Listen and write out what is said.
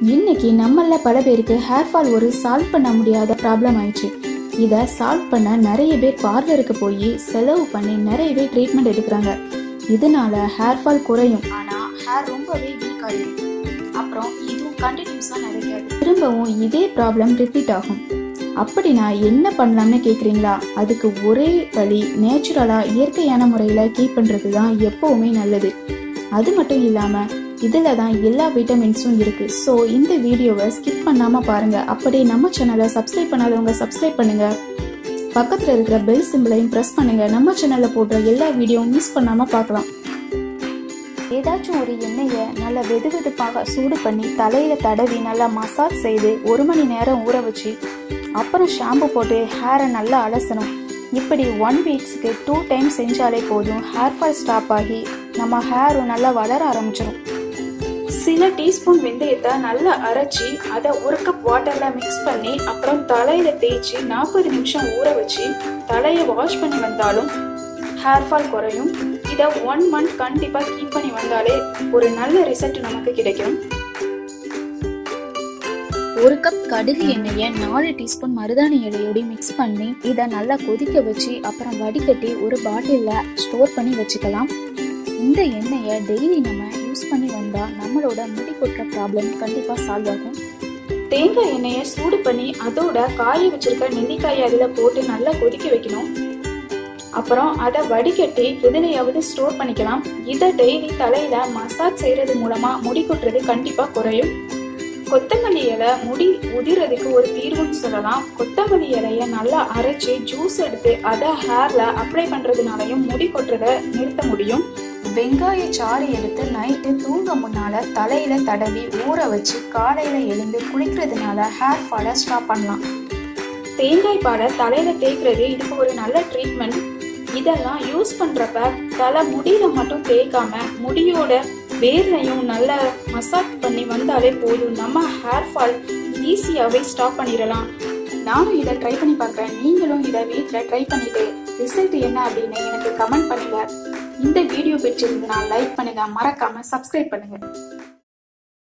இன்னைக்கு நம்மள பல பேருக்கு ஹேர் ஃபால் ஒரு சால்வ் பண்ண முடியாத ப்ராப்ளம் ஆயிடுச்சு இதை சால்வ் பண்ண நிறைய பேர் பார்லருக்கு போய் செலவு பண்ணி நிறைய பேர் ட்ரீட்மெண்ட் எடுக்கிறாங்க இதனால ஹேர் ஃபால் குறையும் ஆனா ஹேர் ரொம்பவே வீக் ஆயிடும் அப்புறம் இதுவும் கண்டினியூஸா நடக்காது திரும்பவும் இதே ப்ராப்ளம் ரிப்பீட் ஆகும் அப்படி நான் என்ன பண்ணலாம்னு கேக்குறீங்களா அதுக்கு ஒரே வழி நேச்சுரலா இயற்கையான முறையில கீப் பண்றது தான் எப்பவுமே நல்லது அது மட்டும் இல்லாம இதுல தான் எல்லா விட்டமின்ஸும் இருக்கு ஸோ இந்த வீடியோவை ஸ்கிப் பண்ணாம பாருங்க அப்படியே நம்ம சேனலை சப்ஸ்கிரைப் பண்ணாதவங்க சப்ஸ்கிரைப் பண்ணுங்க பக்கத்துல இருக்கிற பெல் சிம்பிளையும் பிரஸ் பண்ணுங்க நம்ம சேனல்ல போடுற எல்லா வீடியோவும் மிஸ் பண்ணாம பார்க்கலாம் ஏதாச்சும் ஒரு எண்ணெயை நல்லா வெது வெதுப்பாக சூடு பண்ணி தலையில தடவி நல்லா மசாஜ் செய்து ஒரு மணி நேரம் ஊற வச்சு அப்புறம் ஷாம்பு போட்டு ஹேரை நல்லா அலசணும் இப்படி ஒன் வீக்ஸ்க்கு டூ டைம் செஞ்சாலே போதும் ஹேர் ஃபால் ஸ்டாப் ஆகி நம்ம ஹேரும் நல்லா வளர ஆரம்பிச்சிடும் சில டீஸ்பூன் வெந்தயத்தை நல்லா அரைச்சி அதை ஒரு கப் வாட்டர்ல மிக்ஸ் பண்ணி அப்புறம் தலையில தேய்ச்சி நாற்பது நிமிஷம் ஊற வச்சு தலையை வாஷ் பண்ணி வந்தாலும் ஹேர் ஃபால் குறையும் இதை ஒன் மந்த் கண்டிப்பா கீப் பண்ணி வந்தாலே ஒரு நல்ல ரிசல்ட் நமக்கு கிடைக்கும் ஒரு கப் கடுகு எண்ணெயை நாலு டீஸ்பூன் மருதாணி இலையோடு மிக்ஸ் பண்ணி இதை நல்லா கொதிக்க வச்சு அப்புறம் வடிகட்டி ஒரு பாட்டிலில் ஸ்டோர் பண்ணி வச்சுக்கலாம் இந்த எண்ணெயை டெய்லி நம்ம யூஸ் பண்ணி வந்தா நம்மளோட முடி கொட்டுற ப்ராப்ளம் கண்டிப்பா சால்வ் ஆகும் தேங்காய் எண்ணெயை சூடு பண்ணி அதோட காய வச்சிருக்க நெல்லிக்காயை அதில் போட்டு நல்லா கொதிக்க வைக்கணும் அப்புறம் அதை வடிகட்டி எதுலையாவது ஸ்டோர் பண்ணிக்கலாம் இதை டெய்லி தலையில மசாஜ் செய்யறது மூலமா முடி கொட்டுறது கண்டிப்பா குறையும் கொத்தமல்லி இலை முடி உதிரதுக்கு ஒரு தீர்வுன்னு சொல்லலாம் கொத்தமல்லி இலைய நல்லா அரைச்சு ஜூஸ் எடுத்து அதை ஹேர்ல அப்ளை பண்றதுனாலையும் முடி கொட்டுறதை நிறுத்த முடியும் வெங்காய சாறு எடுத்து நைட்டு தூங்க முன்னால தலையில தடவி ஊற வச்சு காலையில எழுந்து குளிக்கிறதுனால ஹேர் ஃபாலை ஸ்டாப் பண்ணலாம் தேங்காய் பாலை தலையில தேய்க்கிறது இதுக்கு ஒரு நல்ல ட்ரீட்மெண்ட் இதெல்லாம் யூஸ் பண்றப்ப தலை முடியில மட்டும் தேய்க்காம முடியோட வேர்லையும் நல்லா மசாஜ் பண்ணி வந்தாலே போதும் நம்ம ஹேர் ஃபால் ஈஸியாகவே ஸ்டாப் பண்ணிடலாம் நானும் இதை ட்ரை பண்ணி பார்க்குறேன் நீங்களும் இதை வீட்டில் ட்ரை பண்ணிட்டு ரிசல்ட் என்ன அப்படின்னு எனக்கு கமெண்ட் பண்ணுங்க இந்த வீடியோ பிடிச்சிருந்தா லைக் பண்ணுங்க மறக்காம சப்ஸ்கிரைப் பண்ணுங்க